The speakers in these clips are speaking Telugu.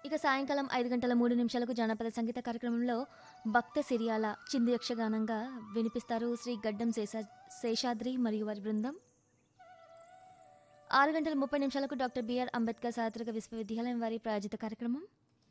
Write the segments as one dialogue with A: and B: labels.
A: ఇక సాయంకాలం ఐదు గంటల మూడు నిమిషాలకు జానపద సంగీత కార్యక్రమంలో భక్త సిరియాల చిందు యక్షగానంగా వినిపిస్తారు శ్రీ గడ్డం శేషా శేషాద్రి మరియు వారి బృందం ఆరు గంటల ముప్పై నిమిషాలకు డాక్టర్ బిఆర్ అంబేద్కర్ చారిత్రక విశ్వవిద్యాలయం వారి ప్రాయోజిత కార్యక్రమం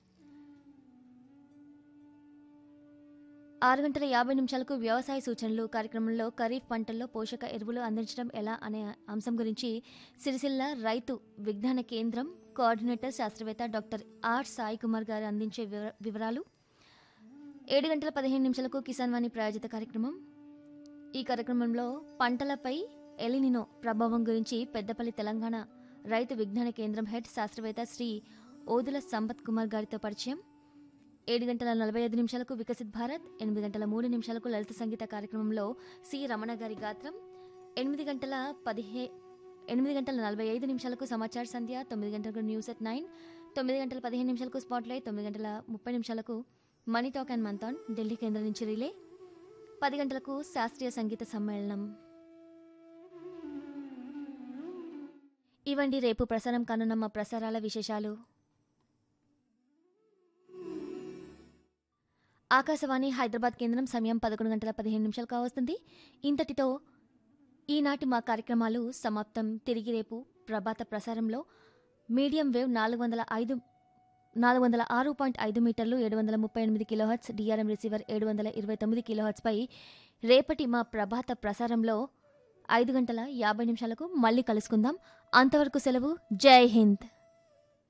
A: ఆరు గంటల యాభై నిమిషాలకు వ్యవసాయ సూచనలు కార్యక్రమంలో ఖరీఫ్ పంటల్లో పోషక ఎరువులు అందించడం ఎలా అనే అంశం గురించి సిరిసిల్ల రైతు విజ్ఞాన కేంద్రం కోఆర్డినేటర్ శాస్త్రవేత్త డాక్టర్ ఆర్ సాయి కుమార్ గారు అందించే వివర- వివరాలు ఏడు గంటల పదిహేను నిమిషాలకు కిసాన్ వాణి ప్రాయోజిత కార్యక్రమం ఈ కార్యక్రమంలో పంటలపై ఎలినినో ప్రభావం గురించి పెద్దపల్లి తెలంగాణ రైతు విజ్ఞాన కేంద్రం హెడ్ శాస్త్రవేత్త శ్రీ ఓదుల సంపత్ కుమార్ గారితో పరిచయం ఏడు గంటల నలభై ఐదు నిమిషాలకు వికసిత్ భారత్ ఎనిమిది గంటల మూడు నిమిషాలకు లలిత సంగీత కార్యక్రమంలో సి రమణ గారి గాత్రం ఎనిమిది గంటల పదిహే ఎనిమిది గంటల నలభై ఐదు నిమిషాలకు సమాచార సంధ్య తొమ్మిది గంటలకు న్యూస్ ఎట్ నైన్ తొమ్మిది గంటల పదిహేను నిమిషాలకు స్పాట్లైట్ తొమ్మిది గంటల ముప్పై నిమిషాలకు మనీ టాక్ అండ్ మంతాన్ ఢిల్లీ కేంద్రం నుంచి రిలే పది గంటలకు శాస్త్రీయ సంగీత సమ్మేళనం ఇవండి రేపు ప్రసారం కానున్న మా ప్రసారాల విశేషాలు ఆకాశవాణి హైదరాబాద్ కేంద్రం సమయం పదకొండు గంటల పదిహేను నిమిషాలు కావస్తుంది ఇంతటితో ఈనాటి మా కార్యక్రమాలు సమాప్తం తిరిగి రేపు ప్రభాత ప్రసారంలో మీడియం వేవ్ నాలుగు వందల ఐదు నాలుగు వందల ఆరు పాయింట్ ఐదు మీటర్లు ఏడు వందల ముప్పై ఎనిమిది కిలోహర్ట్స్ డిఆర్ఎం రిసీవర్ ఏడు వందల ఇరవై తొమ్మిది కిలోహర్ట్స్పై రేపటి మా ప్రభాత ప్రసారంలో ఐదు గంటల యాభై నిమిషాలకు మళ్ళీ కలుసుకుందాం అంతవరకు సెలవు జై హింద్